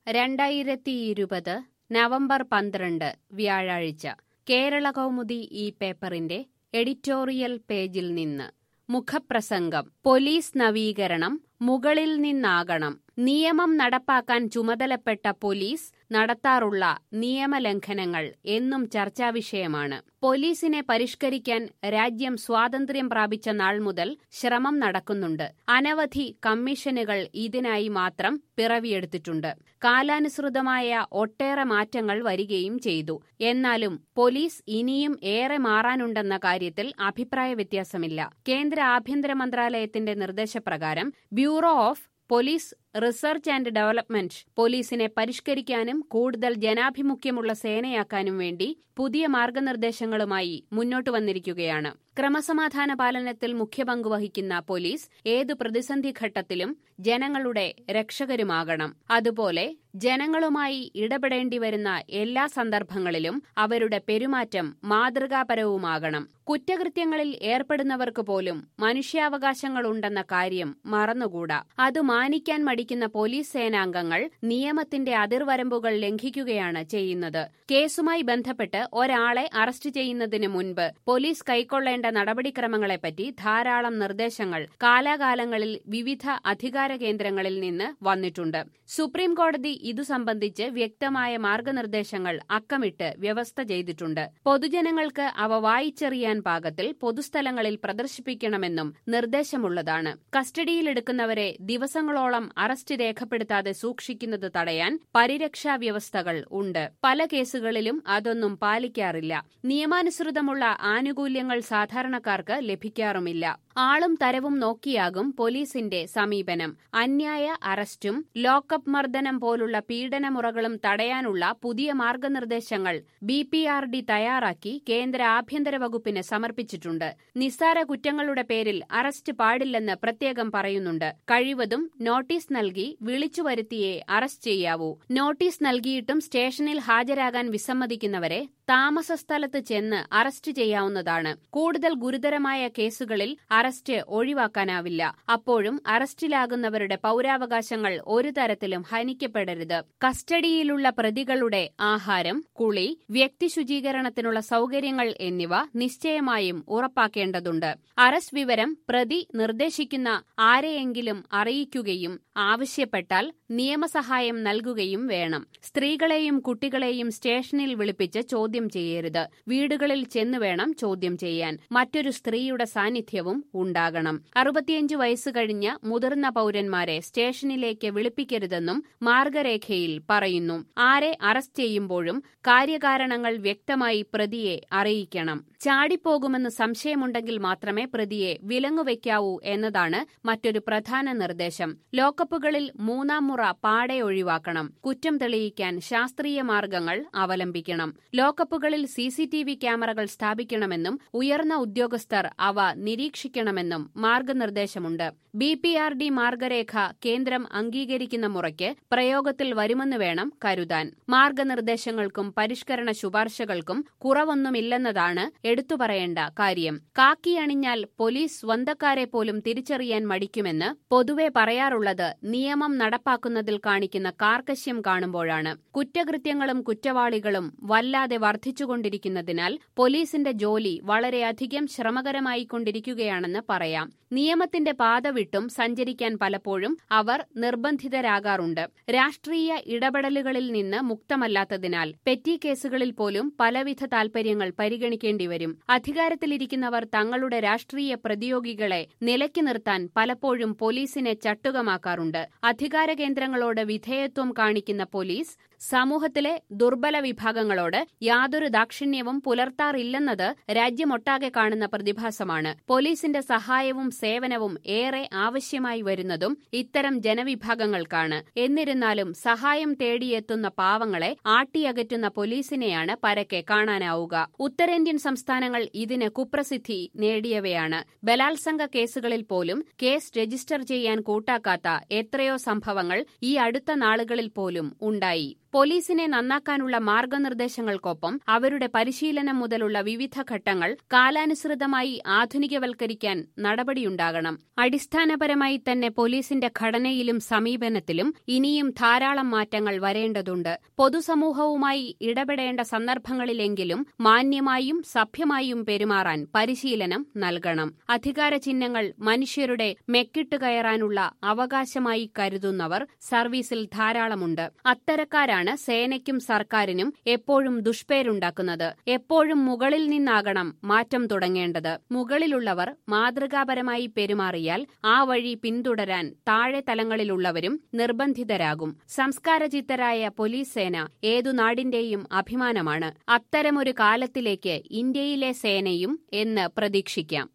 രണ്ടായിരത്തിയിരുപത് നവംബർ പന്ത്രണ്ട് വ്യാഴാഴ്ച കേരള കൗമുദി ഈ പേപ്പറിന്റെ എഡിറ്റോറിയൽ പേജിൽ നിന്ന് മുഖപ്രസംഗം പോലീസ് നവീകരണം മുകളിൽ നിന്നാകണം നിയമം നടപ്പാക്കാൻ ചുമതലപ്പെട്ട പോലീസ് നടത്താറുള്ള നിയമലംഘനങ്ങൾ എന്നും ചർച്ചാവിഷയമാണ് പോലീസിനെ പരിഷ്കരിക്കാൻ രാജ്യം സ്വാതന്ത്ര്യം പ്രാപിച്ച നാൾ മുതൽ ശ്രമം നടക്കുന്നുണ്ട് അനവധി കമ്മീഷനുകൾ ഇതിനായി മാത്രം പിറവിയെടുത്തിട്ടുണ്ട് കാലാനുസൃതമായ ഒട്ടേറെ മാറ്റങ്ങൾ വരികയും ചെയ്തു എന്നാലും പോലീസ് ഇനിയും ഏറെ മാറാനുണ്ടെന്ന കാര്യത്തിൽ അഭിപ്രായ വ്യത്യാസമില്ല കേന്ദ്ര ആഭ്യന്തര മന്ത്രാലയത്തിന്റെ നിർദ്ദേശപ്രകാരം bureau of police research and development പോലീസിനെ പരിഷ്കരിക്കാനും കൂടുതൽ ജനാഭിമുഖ്യമുള്ള സേനയാക്കാനും വേണ്ടി പുതിയ മാർഗനിർദ്ദേശങ്ങളുമായി മുന്നോട്ടു വന്നിരിക്കുകയാണ് ക്രമസമാധാന പാലനത്തിൽ മുഖ്യ പങ്ക് വഹിക്കുന്ന പോലീസ് ഏതു പ്രതിസന്ധി ഘട്ടത്തിലും ജനങ്ങളുടെ രക്ഷകരുമാകണം അതുപോലെ ജനങ്ങളുമായി ഇടപെടേണ്ടി വരുന്ന എല്ലാ സന്ദർഭങ്ങളിലും അവരുടെ പെരുമാറ്റം മാതൃകാപരവുമാകണം കുറ്റകൃത്യങ്ങളിൽ ഏർപ്പെടുന്നവർക്ക് പോലും മനുഷ്യാവകാശങ്ങളുണ്ടെന്ന കാര്യം മറന്നുകൂടാ അത് മാനിക്കാൻ മടിക്കുന്ന പോലീസ് സേനാംഗങ്ങൾ നിയമത്തിന്റെ അതിർവരമ്പുകൾ ലംഘിക്കുകയാണ് ചെയ്യുന്നത് കേസുമായി ബന്ധപ്പെട്ട് ഒരാളെ അറസ്റ്റ് ചെയ്യുന്നതിന് മുൻപ് പോലീസ് കൈക്കൊള്ളേണ്ട നടപടിക്രമങ്ങളെപ്പറ്റി ധാരാളം നിർദ്ദേശങ്ങൾ കാലാകാലങ്ങളിൽ വിവിധ അധികാര കേന്ദ്രങ്ങളിൽ നിന്ന് വന്നിട്ടുണ്ട് സുപ്രീം കോടതി ഇതു സംബന്ധിച്ച് വ്യക്തമായ മാർഗനിർദ്ദേശങ്ങൾ അക്കമിട്ട് വ്യവസ്ഥ ചെയ്തിട്ടുണ്ട് പൊതുജനങ്ങൾക്ക് അവ വായിച്ചറിയാൻ പാകത്തിൽ പൊതുസ്ഥലങ്ങളിൽ പ്രദർശിപ്പിക്കണമെന്നും നിർദ്ദേശമുള്ളതാണ് കസ്റ്റഡിയിലെടുക്കുന്നവരെ ദിവസങ്ങളോളം അറസ്റ്റ് രേഖപ്പെടുത്താതെ സൂക്ഷിക്കുന്നത് തടയാൻ പരിരക്ഷാ വ്യവസ്ഥകൾ ഉണ്ട് പല കേസുകളിലും അതൊന്നും പാലിക്കാറില്ല നിയമാനുസൃതമുള്ള ആനുകൂല്യങ്ങൾ സാധാരണക്കാർക്ക് ലഭിക്കാറുമില്ല ആളും തരവും നോക്കിയാകും പോലീസിന്റെ സമീപനം അന്യായ അറസ്റ്റും ലോക്കപ്പ് മർദ്ദനം പോലുള്ള പീഡനമുറകളും തടയാനുള്ള പുതിയ മാർഗനിർദ്ദേശങ്ങൾ ബി പി ആർ ഡി തയ്യാറാക്കി കേന്ദ്ര ആഭ്യന്തര വകുപ്പിന് സമർപ്പിച്ചിട്ടുണ്ട് നിസ്സാര കുറ്റങ്ങളുടെ പേരിൽ അറസ്റ്റ് പാടില്ലെന്ന് പ്രത്യേകം പറയുന്നുണ്ട് കഴിവതും നോട്ടീസ് നൽകി വിളിച്ചു വരുത്തിയേ അറസ്റ്റ് ചെയ്യാവൂ നോട്ടീസ് നൽകിയിട്ടും സ്റ്റേഷനിൽ ഹാജരാകാൻ വിസമ്മതിക്കുന്നവരെ താമസസ്ഥലത്ത് ചെന്ന് അറസ്റ്റ് ചെയ്യാവുന്നതാണ് കൂടുതൽ ഗുരുതരമായ കേസുകളിൽ അറസ്റ്റ് ഒഴിവാക്കാനാവില്ല അപ്പോഴും അറസ്റ്റിലാകുന്നവരുടെ പൌരാവകാശങ്ങൾ ഒരു തരത്തിലും ഹനിക്കപ്പെടരുത് കസ്റ്റഡിയിലുള്ള പ്രതികളുടെ ആഹാരം കുളി വ്യക്തിശുചീകരണത്തിനുള്ള സൌകര്യങ്ങൾ എന്നിവ നിശ്ചയമായും ഉറപ്പാക്കേണ്ടതുണ്ട് അറസ്റ്റ് വിവരം പ്രതി നിർദ്ദേശിക്കുന്ന ആരെയെങ്കിലും അറിയിക്കുകയും ആവശ്യപ്പെട്ടാൽ നിയമസഹായം നൽകുകയും വേണം സ്ത്രീകളെയും കുട്ടികളെയും സ്റ്റേഷനിൽ വിളിപ്പിച്ച് ചോദ്യം ചെയ്യരുത് വീടുകളിൽ ചെന്ന് വേണം ചോദ്യം ചെയ്യാൻ മറ്റൊരു സ്ത്രീയുടെ സാന്നിധ്യവും ഉണ്ടാകണം അറുപത്തിയഞ്ച് വയസ്സ് കഴിഞ്ഞ മുതിർന്ന പൌരന്മാരെ സ്റ്റേഷനിലേക്ക് വിളിപ്പിക്കരുതെന്നും മാർഗരേഖയിൽ പറയുന്നു ആരെ അറസ്റ്റ് ചെയ്യുമ്പോഴും കാര്യകാരണങ്ങൾ വ്യക്തമായി പ്രതിയെ അറിയിക്കണം ചാടിപ്പോകുമെന്ന് സംശയമുണ്ടെങ്കിൽ മാത്രമേ പ്രതിയെ വിലങ്ങുവെക്കാവൂ എന്നതാണ് മറ്റൊരു പ്രധാന നിർദ്ദേശം ലോക്കപ്പുകളിൽ മൂന്നാം മുറ പാടെ ഒഴിവാക്കണം കുറ്റം തെളിയിക്കാൻ ശാസ്ത്രീയ മാർഗങ്ങൾ അവലംബിക്കണം ലോക്കപ്പുകളിൽ സിസിടിവി ക്യാമറകൾ സ്ഥാപിക്കണമെന്നും ഉയർന്ന ഉദ്യോഗസ്ഥർ അവ നിരീക്ഷിക്കണമെന്നും മാർഗനിർദ്ദേശമുണ്ട് ബി പി ആർ ഡി മാർഗരേഖ കേന്ദ്രം അംഗീകരിക്കുന്ന മുറയ്ക്ക് പ്രയോഗത്തിൽ വരുമെന്ന് വേണം കരുതാൻ മാർഗനിർദ്ദേശങ്ങൾക്കും പരിഷ്കരണ ശുപാർശകൾക്കും കുറവൊന്നുമില്ലെന്നതാണ് എടുത്തുപറയേണ്ട കാര്യം കാക്കി അണിഞ്ഞാൽ പോലീസ് സ്വന്തക്കാരെ പോലും തിരിച്ചറിയാൻ മടിക്കുമെന്ന് പൊതുവെ പറയാറുള്ളത് നിയമം നടപ്പാക്കുന്നതിൽ കാണിക്കുന്ന കാർക്കശ്യം കാണുമ്പോഴാണ് കുറ്റകൃത്യങ്ങളും കുറ്റവാളികളും വല്ലാതെ വർദ്ധിച്ചുകൊണ്ടിരിക്കുന്നതിനാൽ പോലീസിന്റെ ജോലി വളരെയധികം ശ്രമകരമായിക്കൊണ്ടിരിക്കുകയാണെന്ന് പറയാം നിയമത്തിന്റെ പാത വിട്ടും സഞ്ചരിക്കാൻ പലപ്പോഴും അവർ നിർബന്ധിതരാകാറുണ്ട് രാഷ്ട്രീയ ഇടപെടലുകളിൽ നിന്ന് മുക്തമല്ലാത്തതിനാൽ പെറ്റി കേസുകളിൽ പോലും പലവിധ താൽപര്യങ്ങൾ പരിഗണിക്കേണ്ടി വരും അധികാരത്തിലിരിക്കുന്നവർ തങ്ങളുടെ രാഷ്ട്രീയ പ്രതിയോഗികളെ നിലയ്ക്ക് നിർത്താൻ പലപ്പോഴും പോലീസിനെ ചട്ടുകമാക്കാറുണ്ട് അധികാര കേന്ദ്രങ്ങളോട് വിധേയത്വം കാണിക്കുന്ന പോലീസ് സമൂഹത്തിലെ ദുർബല വിഭാഗങ്ങളോട് യാതൊരു ദാക്ഷിണ്യവും പുലർത്താറില്ലെന്നത് രാജ്യമൊട്ടാകെ കാണുന്ന പ്രതിഭാസമാണ് പോലീസിന്റെ സഹായവും സേവനവും ഏറെ ആവശ്യമായി വരുന്നതും ഇത്തരം ജനവിഭാഗങ്ങൾക്കാണ് എന്നിരുന്നാലും സഹായം തേടിയെത്തുന്ന പാവങ്ങളെ ആട്ടിയകറ്റുന്ന പോലീസിനെയാണ് പരക്കെ കാണാനാവുക ഉത്തരേന്ത്യൻ സംസ്ഥാനങ്ങൾ ഇതിന് കുപ്രസിദ്ധി നേടിയവയാണ് ബലാത്സംഗ കേസുകളിൽ പോലും കേസ് രജിസ്റ്റർ ചെയ്യാൻ കൂട്ടാക്കാത്ത എത്രയോ സംഭവങ്ങൾ ഈ അടുത്ത നാളുകളിൽ പോലും ഉണ്ടായി പോലീസിനെ നന്നാക്കാനുള്ള മാർഗനിർദ്ദേശങ്ങൾക്കൊപ്പം അവരുടെ പരിശീലനം മുതലുള്ള വിവിധ ഘട്ടങ്ങൾ കാലാനുസൃതമായി ആധുനികവൽക്കരിക്കാൻ നടപടിയുണ്ടാകണം അടിസ്ഥാനപരമായി തന്നെ പോലീസിന്റെ ഘടനയിലും സമീപനത്തിലും ഇനിയും ധാരാളം മാറ്റങ്ങൾ വരേണ്ടതുണ്ട് പൊതുസമൂഹവുമായി ഇടപെടേണ്ട സന്ദർഭങ്ങളിലെങ്കിലും മാന്യമായും സഭ്യമായും പെരുമാറാൻ പരിശീലനം നൽകണം അധികാര ചിഹ്നങ്ങൾ മനുഷ്യരുടെ മെക്കിട്ട് കയറാനുള്ള അവകാശമായി കരുതുന്നവർ സർവീസിൽ ധാരാളമുണ്ട് അത്തരക്കാരാണ് സേനയ്ക്കും സർക്കാരിനും എപ്പോഴും ദുഷ്പേരുണ്ടാക്കുന്നത് എപ്പോഴും മുകളിൽ നിന്നാകണം മാറ്റം തുടങ്ങേണ്ടത് മുകളിലുള്ളവർ മാതൃകാപരമായി പെരുമാറിയാൽ ആ വഴി പിന്തുടരാൻ താഴെ തലങ്ങളിലുള്ളവരും നിർബന്ധിതരാകും സംസ്കാരചിത്തരായ പോലീസ് സേന ഏതു നാടിന്റെയും അഭിമാനമാണ് അത്തരമൊരു കാലത്തിലേക്ക് ഇന്ത്യയിലെ സേനയും എന്ന് പ്രതീക്ഷിക്കാം